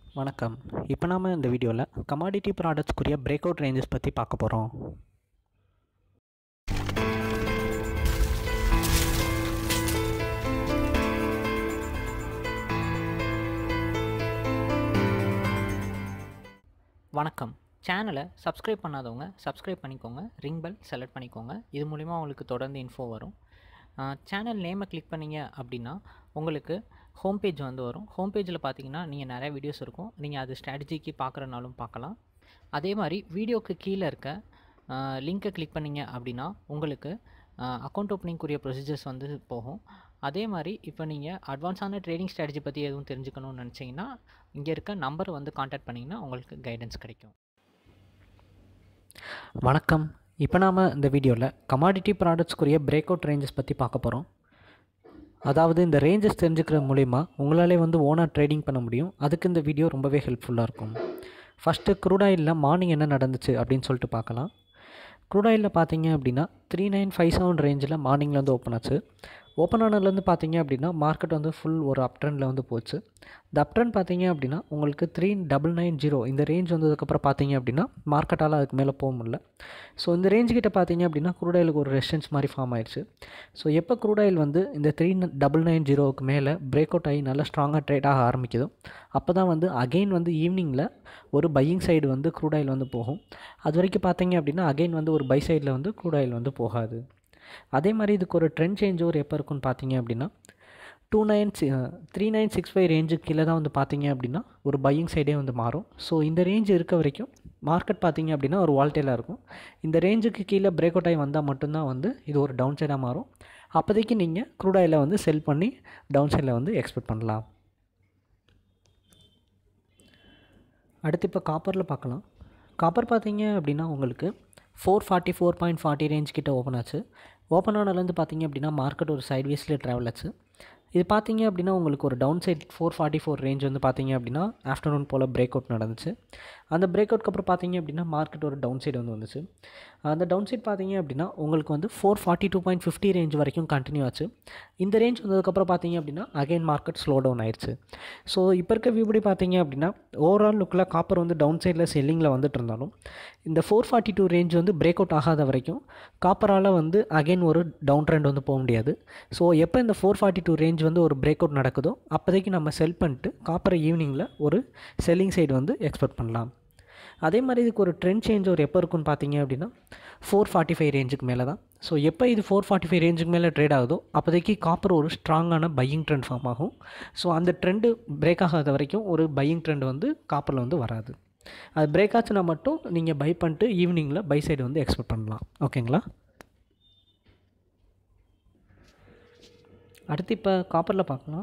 வணக்கம் இப்போ நாம் இந்த வீடியோவில் கமாடிட்டி ப்ராடக்ட்ஸ்க்குரிய பிரேக் அவுட் ரேஞ்சஸ் பற்றி பார்க்க போகிறோம் வணக்கம் சேனலை சப்ஸ்கிரைப் பண்ணாதவங்க சப்ஸ்கிரைப் பண்ணிக்கோங்க ரிங் பெல் செலக்ட் பண்ணிக்கோங்க இது மூலிமா உங்களுக்கு தொடர்ந்து இன்ஃபோ வரும் சேனல் நேமை கிளிக் பண்ணீங்க அப்படின்னா உங்களுக்கு ஹோம் பேஜ் வந்து வரும் ஹோம் பேஜில் பார்த்தீங்கன்னா நீங்கள் நிறைய வீடியோஸ் இருக்கும் நீங்கள் அது ஸ்ட்ராட்டஜிக்கு பார்க்குறனாலும் பார்க்கலாம் அதே மாதிரி வீடியோக்கு கீழே இருக்க லிங்க்கை கிளிக் பண்ணீங்க அப்படின்னா உங்களுக்கு அக்கௌண்ட் ஓப்பனிங்குரிய ப்ரொசீஜர்ஸ் வந்து போகும் அதே மாதிரி இப்போ நீங்கள் அட்வான்ஸான ட்ரேடிங் ஸ்ட்ராட்டஜி பற்றி எதுவும் தெரிஞ்சுக்கணும்னு நினச்சிங்கன்னா இங்கே இருக்க நம்பர் வந்து காண்டாக்ட் பண்ணிங்கன்னா உங்களுக்கு கைடன்ஸ் கிடைக்கும் வணக்கம் இப்போ நாம் இந்த வீடியோவில் கமாடிட்டி ப்ராடக்ட்ஸ்க்குரிய பிரேக் அவுட் ரேஞ்சஸ் பற்றி பார்க்க போகிறோம் அதாவது இந்த ரேஞ்சஸ் தெரிஞ்சுக்கிற மூலிமா உங்களாலே வந்து ஓனாக ட்ரேடிங் பண்ண முடியும் அதுக்கு இந்த வீடியோ ரொம்பவே ஹெல்ப்ஃபுல்லாக இருக்கும் ஃபஸ்ட்டு க்ரூடாயிலில் மார்னிங் என்ன நடந்துச்சு அப்படின்னு சொல்லிட்டு பார்க்கலாம் க்ரூடாயிலில் பார்த்தீங்க அப்படின்னா த்ரீ நைன் ஃபைவ் செவன் ரேஞ்சில் மார்னிங்கில் வந்து ஓப்பன் ஆச்சு ஓப்பன் ஆனதுலேருந்து பார்த்தீங்க அப்படின்னா மார்க்கெட் வந்து ஃபுல் ஒரு அப் ட்ரெண்டில் வந்து போச்சு இந்த அப் ட்ரெண்ட் பார்த்தீங்க அப்படின்னா உங்களுக்கு த்ரீ டபுள் நைன் ஜீரோ இந்த ரேஞ்ச் வந்ததுக்கப்புறம் பார்த்தீங்க அப்படின்னா மார்க்கெட்டால் அதுக்கு மேலே போக முடியல ஸோ இந்த ரேஞ்ச் கிட்ட பார்த்தீங்க அப்படின்னா க்ரூடாயிலுக்கு ஒரு ரெசிஸ்டன்ஸ் மாதிரி ஃபார்ம் ஆயிடுச்சு ஸோ எப்போ க்ரூடாயில் வந்து இந்த த்ரீ டபுள் நைன் ஜீரோவுக்கு மேலே பிரேக் அவுட் ஆகி நல்லா ஸ்ட்ராங்காக ட்ரேட் ஆக ஆரம்பிக்குதோ அப்போ தான் வந்து அகெயின் வந்து ஈவினிங்கில் ஒரு பையிங் சைடு வந்து க்ரூடாயில் வந்து போகும் அது வரைக்கும் பார்த்தீங்க அப்படின்னா அகெயின் வந்து ஒரு பை சைடில் வந்து க்ரூடாயில் வந்து போகாது அதே மாதிரி இதுக்கு ஒரு ட்ரெண்ட் சேஞ்ச் ஓவர் எப்போ இருக்குன்னு பார்த்தீங்க அப்படின்னா two nine C three nine six five ரேஞ்சுக்கு கீழே தான் வந்து பார்த்தீங்க அப்படின்னா ஒரு பையிங் சைடே வந்து மாறும் ஸோ இந்த ரேஞ்ச் இருக்க வரைக்கும் மார்க்கெட் பார்த்தீங்க அப்படின்னா ஒரு வால்டேலாக இருக்கும் இந்த ரேஞ்சுக்கு கீழே பிரேக் அவுட் ஆகி வந்தால் மட்டும்தான் வந்து இது ஒரு டவுன் சைடாக மாறும் அப்போதைக்கு நீங்கள் க்ரூட் ஆயிலை வந்து செல் பண்ணி டவுன் சைடில் வந்து எக்ஸ்பெக்ட் பண்ணலாம் அடுத்து இப்போ காப்பரில் பார்க்கலாம் காப்பர் பார்த்தீங்க அப்படின்னா உங்களுக்கு four forty four point forty range கிட்ட ஓப்பன் ஆச்சு ஓப்பன் ஆனதுலேருந்து பார்த்தீங்க அப்படின்னா மார்க்கெட் ஒரு சைட்வேஸில் ட்ராவல் ஆச்சு இது பார்த்தீங்க அப்படின்னா உங்களுக்கு ஒரு down side four forty four range வந்து பார்த்தீங்க அப்படின்னா ஆஃப்டர்நூன் போல் பிரேக் அவுட் நடந்துச்சு அந்த பிரேக் அவுட்க்கு அப்புறம் பார்த்தீங்க அப்படின்னா மார்க்கெட் ஒரு டவுன் சைடு வந்து வந்துச்சு அந்த டவுன் சைட் பார்த்தீங்க அப்படின்னா உங்களுக்கு வந்து four forty two point fifty range வரைக்கும் கண்டினியூ ஆச்சு இந்த ரேஞ்ச் வந்ததுக்கப்புறம் பார்த்தீங்க அப்படின்னா அகைன் மார்க்கெட் ஸ்லோ டவுன் ஆயிடுச்சு ஸோ இப்போ இருக்க வியூபடி பார்த்தீங்க அப்படின்னா ஓவரால் லுக்கில் காப்பர் வந்து டவுன் சைடில் செல்லிங்கில் வந்துட்டு இருந்தாலும் இந்த ஃபோர் ஃபார்ட்டி டூ ரேஞ்ச் வந்து பிரேக் அவுட் ஆகாத வரைக்கும் காப்பரால் வந்து அகைன் ஒரு டவுன் ட்ரெண்ட் வந்து போக முடியாது ஸோ எப்போ இந்த ஃபோர் ஃபார்ட்டி டூ ரேஞ்ச் வந்து ஒரு பிரேக் அவுட் நடக்குதோ அப்போதைக்கு நம்ம செல் பண்ணிட்டு காப்பரை ஈவினிங்கில் ஒரு செல்லிங் சைடு வந்து எக்ஸ்பெக்ட் பண்ணலாம் அதே மாதிரி இதுக்கு ஒரு ட்ரெண்ட் சேஞ்ச் ஒரு எப்போ இருக்குன்னு பார்த்தீங்க அப்படின்னா ஃபோர் ஃபார்ட்டி ஃபைவ் ரேஞ்சுக்கு மேலே தான் ஸோ எப்போ இது ஃபோர் ஃபார்ட்டி ஃபைவ் ரேஞ்சுக்கு மேலே ட்ரேட் ஆகுதோ அப்போதைக்கு காப்பர் ஒரு ஸ்ட்ராங்கான பையிங் ட்ரெண்ட் ஃபார்ம் ஆகும் ஸோ அந்த ட்ரெண்டு பிரேக் ஆகாத வரைக்கும் ஒரு பையிங் ட்ரெண்ட் வந்து காப்பரில் வந்து வராது அது பிரேக் ஆச்சுன்னா மட்டும் நீங்கள் பை பண்ணிட்டு ஈவினிங்கில் பை சைடு வந்து எக்ஸ்பெக்ட் பண்ணலாம் ஓகேங்களா அடுத்து இப்போ காப்பரில் பார்க்கலாம்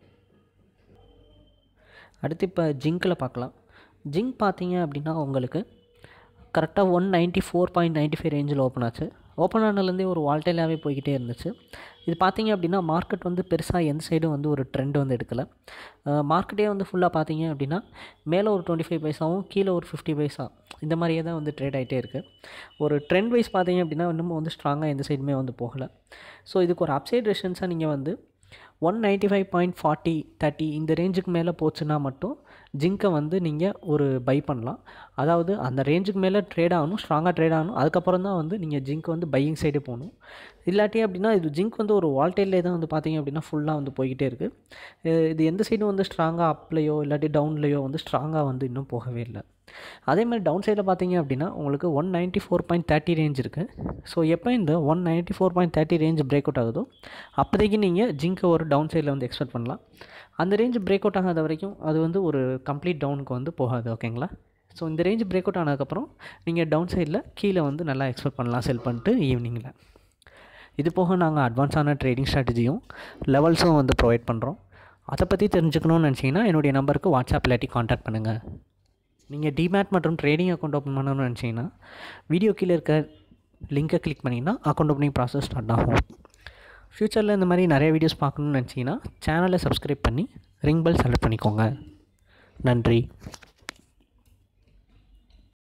அடுத்து இப்போ ஜிங்கில் பார்க்கலாம் ஜிங்க் பார்த்தீங்க அப்படின்னா உங்களுக்கு கரெக்டாக one ninety four point ninety five ரேஞ்சில் ஓப்பன் ஆச்சு ஓப்பன் ஆனதுலேருந்தே ஒரு வால்டேலாகவே போய்கிட்டே இருந்துச்சு இது பார்த்தீங்க அப்படின்னா மார்க்கெட் வந்து பெருசாக எந்த சைடும் வந்து ஒரு ட்ரெண்ட் வந்து எடுக்கலை மார்க்கெட்டே வந்து ஃபுல்லாக பார்த்தீங்க அப்படின்னா மேலே ஒரு டுவெண்ட்டி ஃபைவ் பைசாவும் கீழே ஒரு ஃபிஃப்டி பைசா இந்த மாதிரியே தான் வந்து ட்ரேட் ஆகிட்டே இருக்குது ஒரு ட்ரெண்ட் வைஸ் பார்த்தீங்க அப்படின்னா இன்னமும் வந்து ஸ்ட்ராங்காக எந்த சைடுமே வந்து போகலை ஸோ இதுக்கு ஒரு அப்சைட் ரெஷன்ஸாக நீங்கள் வந்து one ninety five point forty thirty இந்த ரேஞ்சுக்கு மேலே போச்சுன்னா மட்டும் ஜிங்கை வந்து நீங்கள் ஒரு பை பண்ணலாம் அதாவது அந்த ரேஞ்சுக்கு மேலே ட்ரேட் ஆகணும் ஸ்ட்ராங்காக ட்ரேட் ஆகணும் அதுக்கப்புறம் தான் வந்து நீங்கள் ஜிங்க் வந்து பையிங் சைடு போகணும் இல்லாட்டி அப்படின்னா இது ஜிங்க் வந்து ஒரு வால்டேலே தான் வந்து பார்த்தீங்க அப்படின்னா ஃபுல்லாக வந்து போய்கிட்டே இருக்குது இது எந்த சைடும் வந்து ஸ்ட்ராங்காக அப்லேயோ இல்லாட்டி டவுன்லேயோ வந்து ஸ்ட்ராங்காக வந்து இன்னும் போகவே இல்லை அதே மாதிரி டவுன் சைடில் பார்த்தீங்க அப்படின்னா உங்களுக்கு one ninety four point thirty range இருக்குது ஸோ எப்போ இந்த one ninety four point thirty range break out ஆகுதோ அப்போதைக்கு நீங்கள் ஜிங்கை ஒரு டவுன் சைடில் வந்து எக்ஸ்பெக்ட் பண்ணலாம் அந்த ரேஞ்ச் பிரேக் அவுட் ஆகாத வரைக்கும் அது வந்து ஒரு கம்ப்ளீட் டவுனுக்கு வந்து போகாது ஓகேங்களா ஸோ இந்த ரேஞ்ச் பிரேக் அவுட் ஆனதுக்கப்புறம் நீங்கள் டவுன் சைடில் கீழே வந்து நல்லா எக்ஸ்பெக்ட் பண்ணலாம் செல் பண்ணிட்டு ஈவினிங்கில் இது போக நாங்கள் அட்வான்ஸான ட்ரேடிங் ஸ்ட்ராட்டஜியும் லெவல்ஸும் வந்து ப்ரொவைட் பண்ணுறோம் அதை பற்றி தெரிஞ்சுக்கணும்னு நினச்சிங்கன்னா என்னுடைய நம்பருக்கு வாட்ஸ்அப் இல்லாட்டி காண்டாக்ட் பண்ணுங்கள் நீங்கள் டிமேட் மற்றும் ட்ரேடிங் அக்கௌண்ட் ஓப்பன் பண்ணணும்னு நினச்சிங்கன்னா வீடியோ கீழே இருக்க லிங்கை கிளிக் பண்ணிங்கன்னா அக்கௌண்ட் ஓப்பனிங் ப்ராசஸ் ஸ்டார்ட் ஆகும் ஃப்யூச்சரில் இந்த மாதிரி நிறைய வீடியோஸ் பார்க்கணுன்னு நினச்சிங்கன்னா சேனலை சப்ஸ்கிரைப் பண்ணி ரிங் பெல் செலக்ட் பண்ணிக்கோங்க நன்றி